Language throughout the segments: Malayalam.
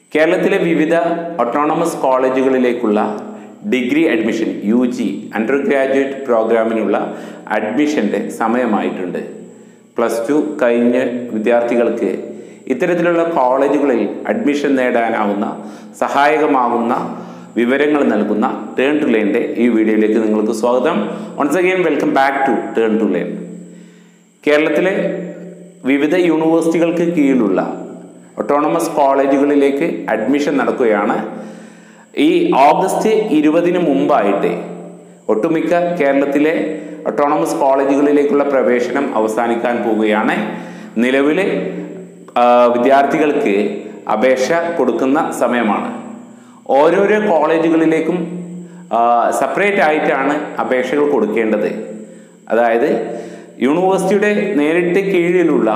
കേരളത്തിലെ വിവിധ ഓട്ടോണമസ് കോളേജുകളിലേക്കുള്ള degree admission U G undergraduate പ്രോഗ്രാമിനുള്ള അഡ്മിഷൻ്റെ സമയമായിട്ടുണ്ട് പ്ലസ് ടു കഴിഞ്ഞ വിദ്യാർത്ഥികൾക്ക് ഇത്തരത്തിലുള്ള കോളേജുകളിൽ അഡ്മിഷൻ നേടാനാവുന്ന സഹായകമാവുന്ന വിവരങ്ങൾ നൽകുന്ന ടേൺ ടു ലേൻ്റെ ഈ വീഡിയോയിലേക്ക് നിങ്ങൾക്ക് സ്വാഗതം once again welcome back to turn to learn കേരളത്തിലെ വിവിധ യൂണിവേഴ്സിറ്റികൾക്ക് കീഴിലുള്ള ഒട്ടോണമസ് കോളേജുകളിലേക്ക് അഡ്മിഷൻ നടക്കുകയാണ് ഈ ഓഗസ്റ്റ് ഇരുപതിന് മുമ്പായിട്ട് ഒട്ടുമിക്ക കേരളത്തിലെ ഒട്ടോണമസ് കോളേജുകളിലേക്കുള്ള പ്രവേശനം അവസാനിക്കാൻ പോവുകയാണ് നിലവിൽ വിദ്യാർത്ഥികൾക്ക് അപേക്ഷ കൊടുക്കുന്ന സമയമാണ് ഓരോരോ കോളേജുകളിലേക്കും സെപ്പറേറ്റ് ആയിട്ടാണ് അപേക്ഷകൾ കൊടുക്കേണ്ടത് അതായത് യൂണിവേഴ്സിറ്റിയുടെ നേരിട്ട് കീഴിലുള്ള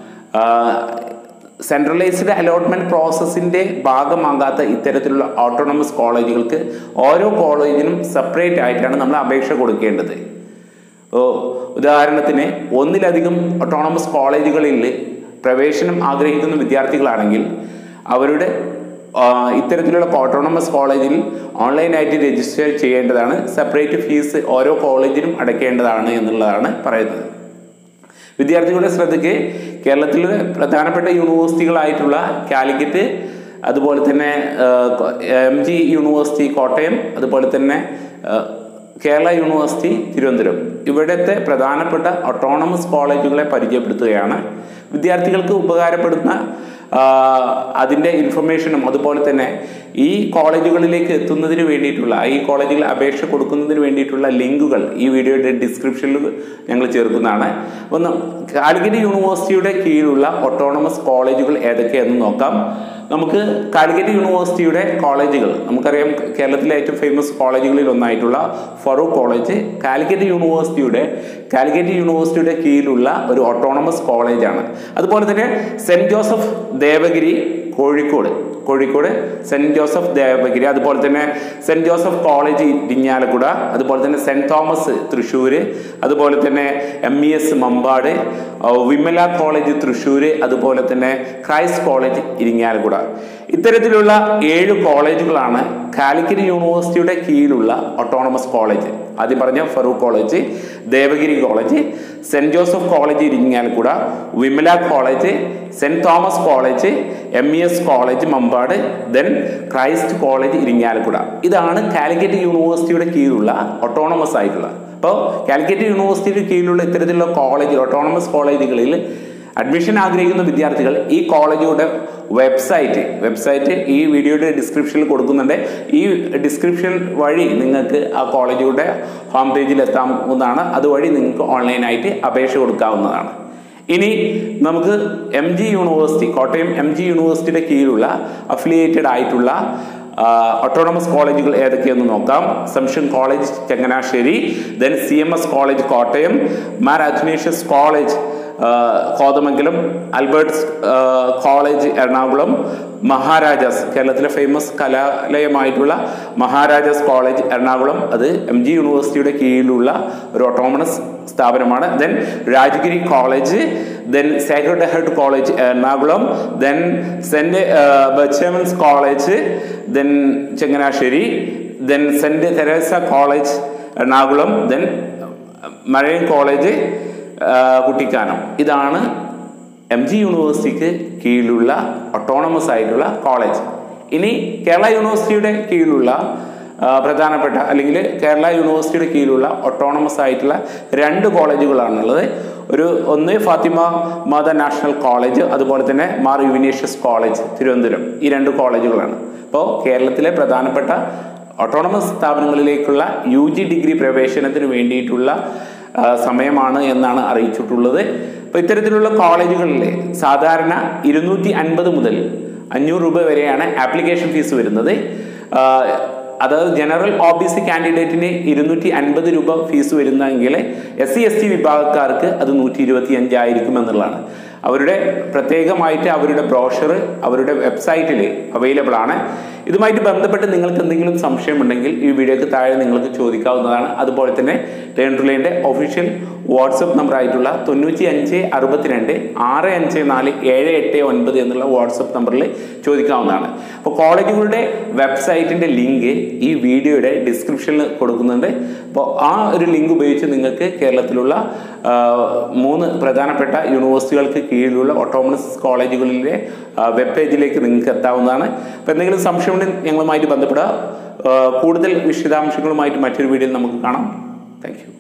സെൻട്രലൈസ്ഡ് അലോട്ട്മെന്റ് പ്രോസസ്സിന്റെ ഭാഗമാകാത്ത ഇത്തരത്തിലുള്ള ഓട്ടോണമസ് കോളേജുകൾക്ക് ഓരോ കോളേജിനും സെപ്പറേറ്റ് ആയിട്ടാണ് നമ്മൾ അപേക്ഷ കൊടുക്കേണ്ടത് ഉദാഹരണത്തിന് ഒന്നിലധികം ഓട്ടോണമസ് കോളേജുകളിൽ പ്രവേശനം ആഗ്രഹിക്കുന്ന വിദ്യാർത്ഥികളാണെങ്കിൽ അവരുടെ ഇത്തരത്തിലുള്ള ഓട്ടോണമസ് കോളേജിൽ ഓൺലൈനായിട്ട് രജിസ്റ്റർ ചെയ്യേണ്ടതാണ് സെപ്പറേറ്റ് ഫീസ് ഓരോ കോളേജിനും അടയ്ക്കേണ്ടതാണ് എന്നുള്ളതാണ് പറയുന്നത് വിദ്യാർത്ഥികളുടെ ശ്രദ്ധയ്ക്ക് കേരളത്തിലെ പ്രധാനപ്പെട്ട യൂണിവേഴ്സിറ്റികളായിട്ടുള്ള കാലിക്കറ്റ് അതുപോലെ തന്നെ എം ജി യൂണിവേഴ്സിറ്റി കോട്ടയം അതുപോലെ തന്നെ കേരള യൂണിവേഴ്സിറ്റി തിരുവനന്തപുരം ഇവിടുത്തെ പ്രധാനപ്പെട്ട ഓട്ടോണമസ് കോളേജുകളെ പരിചയപ്പെടുത്തുകയാണ് വിദ്യാർത്ഥികൾക്ക് ഉപകാരപ്പെടുന്ന അതിൻ്റെ ഇൻഫർമേഷനും അതുപോലെ തന്നെ ഈ കോളേജുകളിലേക്ക് എത്തുന്നതിന് വേണ്ടിയിട്ടുള്ള ഈ കോളേജിൽ അപേക്ഷ കൊടുക്കുന്നതിന് വേണ്ടിയിട്ടുള്ള ലിങ്കുകൾ ഈ വീഡിയോയുടെ ഡിസ്ക്രിപ്ഷനിൽ ഞങ്ങൾ ചേർക്കുന്നതാണ് ഒന്ന് കാലിക്കറ്റ് യൂണിവേഴ്സിറ്റിയുടെ കീഴിലുള്ള ഓട്ടോണമസ് കോളേജുകൾ ഏതൊക്കെയാണെന്ന് നോക്കാം നമുക്ക് കാലിക്കറ്റ് യൂണിവേഴ്സിറ്റിയുടെ കോളേജുകൾ നമുക്കറിയാം കേരളത്തിലെ ഏറ്റവും ഫേമസ് കോളേജുകളിൽ ഒന്നായിട്ടുള്ള ഫറൂഖ് കോളേജ് കാലിക്കറ്റ് യൂണിവേഴ്സിറ്റിയുടെ കാലിക്കറ്റ് യൂണിവേഴ്സിറ്റിയുടെ കീഴിലുള്ള ഒരു ഓട്ടോണമസ് കോളേജാണ് അതുപോലെ തന്നെ Saint Joseph Devagiri Kozhikode Kozhikode Saint Joseph Devagiri അതുപോലെ തന്നെ സെൻറ് ജോസഫ് കോളേജ് ഇരിഞ്ഞാലക്കുട അതുപോലെ തന്നെ സെൻറ് തോമസ് തൃശ്ശൂർ അതുപോലെ തന്നെ M E S Mampad Vimala college Thrissur അതുപോലെ തന്നെ ക്രൈസ്റ്റ് കോളേജ് ഇരിങ്ങാലക്കുട ഇത്തരത്തിലുള്ള ഏഴ് കോളേജുകളാണ് കാലിക്കറ്റ് യൂണിവേഴ്സിറ്റിയുടെ കീഴിലുള്ള ഓട്ടോണമസ് കോളേജ് ആദ്യം പറഞ്ഞ Farook college Devagiri college Saint Joseph college Irinjalakuda Vimala college Saint Thomas college M E S college Mampad then Christ college Irinjalakuda ഇതാണ് കാലിക്കറ്റ് യൂണിവേഴ്സിറ്റിയുടെ കീഴിലുള്ള ഓട്ടോണമസ് ആയിട്ടുള്ള അപ്പോൾ കാലിക്കറ്റ് യൂണിവേഴ്സിറ്റിയുടെ കീഴിലുള്ള ഇത്തരത്തിലുള്ള കോളേജ് ഓട്ടോണമസ് കോളേജുകളിൽ അഡ്മിഷൻ ആഗ്രഹിക്കുന്ന വിദ്യാർത്ഥികൾ ഈ കോളേജുകളുടെ വെബ്സൈറ്റ് വെബ്സൈറ്റ് ഈ വീഡിയോയുടെ ഡിസ്ക്രിപ്ഷനിൽ കൊടുക്കുന്നുണ്ട് ഈ ഡിസ്ക്രിപ്ഷൻ വഴി നിങ്ങൾക്ക് ആ കോളേജുകളുടെ ഹോം പേജിൽ എത്താവുന്നതാണ് അതുവഴി നിങ്ങൾക്ക് ഓൺലൈനായിട്ട് അപേക്ഷ കൊടുക്കാവുന്നതാണ് ഇനി നമുക്ക് M G university Kottayam M G യൂണിവേഴ്സിറ്റിയുടെ കീഴിലുള്ള അഫിലിയേറ്റഡ് ആയിട്ടുള്ള ഓട്ടോണമസ് കോളേജുകൾ ഏതൊക്കെയെന്ന് നോക്കാം Assumption college Changanassery then C M S college Kottayam Mar Athanasius college Kothamangalam Albert's college Ernakulam Maharajas കേരളത്തിലെ ഫേമസ് കലാലയമായിട്ടുള്ള മഹാരാജാസ് കോളേജ് എറണാകുളം അത് എം ജി യൂണിവേഴ്സിറ്റിയുടെ കീഴിലുള്ള ഒരു ഓട്ടോമണസ് സ്ഥാപനമാണ് then Rajagiri college then sacred heart college Ernakulam then Saint Berchmans college then Changanassery then Saint Teresa college Ernakulam then മഴയൻ college Kuttikkanam ഇതാണ് എം ജി യൂണിവേഴ്സിറ്റിക്ക് കീഴിലുള്ള ഓട്ടോണമസ് ആയിട്ടുള്ള കോളേജ് ഇനി കേരള യൂണിവേഴ്സിറ്റിയുടെ കീഴിലുള്ള പ്രധാനപ്പെട്ട അല്ലെങ്കിൽ കേരള യൂണിവേഴ്സിറ്റിയുടെ കീഴിലുള്ള ഓട്ടോണമസ് ആയിട്ടുള്ള രണ്ട് കോളേജുകളാണുള്ളത് ഒരു ഒന്ന് ഫാത്തിമ മാത നാഷണൽ കോളേജ് അതുപോലെ തന്നെ മാർ യുവിനേഷ്യസ് കോളേജ് തിരുവനന്തപുരം ഈ രണ്ട് കോളേജുകളാണ് അപ്പോൾ കേരളത്തിലെ പ്രധാനപ്പെട്ട ഓട്ടോണമസ് സ്ഥാപനങ്ങളിലേക്കുള്ള യു ജി ഡിഗ്രി പ്രവേശനത്തിന് വേണ്ടിയിട്ടുള്ള സമയമാണ് എന്നാണ് അറിയിച്ചിട്ടുള്ളത് അപ്പോൾ ഇത്തരത്തിലുള്ള കോളേജുകളിൽ സാധാരണ ഇരുന്നൂറ്റി അൻപത് മുതൽ അഞ്ഞൂറ് രൂപ വരെയാണ് ആപ്ലിക്കേഷൻ ഫീസ് വരുന്നത് അതായത് ജനറൽ ഒ ബി സി കാൻഡിഡേറ്റിന് ഇരുന്നൂറ്റി അൻപത് രൂപ ഫീസ് വരുന്നെങ്കിൽ എസ് സി എസ് ടി വിഭാഗക്കാർക്ക് അത് നൂറ്റി ഇരുപത്തി അഞ്ചായിരിക്കും എന്നുള്ളതാണ് അവരുടെ പ്രത്യേകമായിട്ട് അവരുടെ ബ്രോഷർ അവരുടെ വെബ്സൈറ്റിൽ അവൈലബിൾ ആണ് ഇതുമായിട്ട് ബന്ധപ്പെട്ട് നിങ്ങൾക്ക് എന്തെങ്കിലും സംശയമുണ്ടെങ്കിൽ ഈ വീഡിയോക്ക് താഴെ നിങ്ങൾക്ക് ചോദിക്കാവുന്നതാണ് അതുപോലെ തന്നെ ടേൺ ടുലേൻ്റെ ഒഫീഷ്യൽ വാട്സപ്പ് നമ്പർ ആയിട്ടുള്ള തൊണ്ണൂറ്റി അഞ്ച് അറുപത്തിരണ്ട് ആറ് അഞ്ച് നാല് ഏഴ് എട്ട് ഒൻപത് എന്നുള്ള വാട്സപ്പ് നമ്പറിൽ ചോദിക്കാവുന്നതാണ് അപ്പോൾ കോളേജുകളുടെ വെബ്സൈറ്റിൻ്റെ ലിങ്ക് ഈ വീഡിയോയുടെ ഡിസ്ക്രിപ്ഷനിൽ കൊടുക്കുന്നുണ്ട് അപ്പോൾ ആ ഒരു ലിങ്ക് ഉപയോഗിച്ച് നിങ്ങൾക്ക് കേരളത്തിലുള്ള ആ, മൂന്ന് പ്രധാനപ്പെട്ട യൂണിവേഴ്സിറ്റികൾക്ക് കീഴിലുള്ള ഓട്ടോമണസ് കോളേജുകളിലെ വെബ് പേജിലേക്ക് നിങ്ങൾക്ക് എത്താവുന്നതാണ് അപ്പോൾ എന്തെങ്കിലും സംശയമുണ്ടെങ്കിൽ ഞങ്ങളുമായിട്ട് ബന്ധപ്പെടുക ആ, കൂടുതൽ വിശദാംശങ്ങളുമായിട്ട് മറ്റൊരു വീഡിയോയിൽ നമുക്ക് കാണാം താങ്ക് യു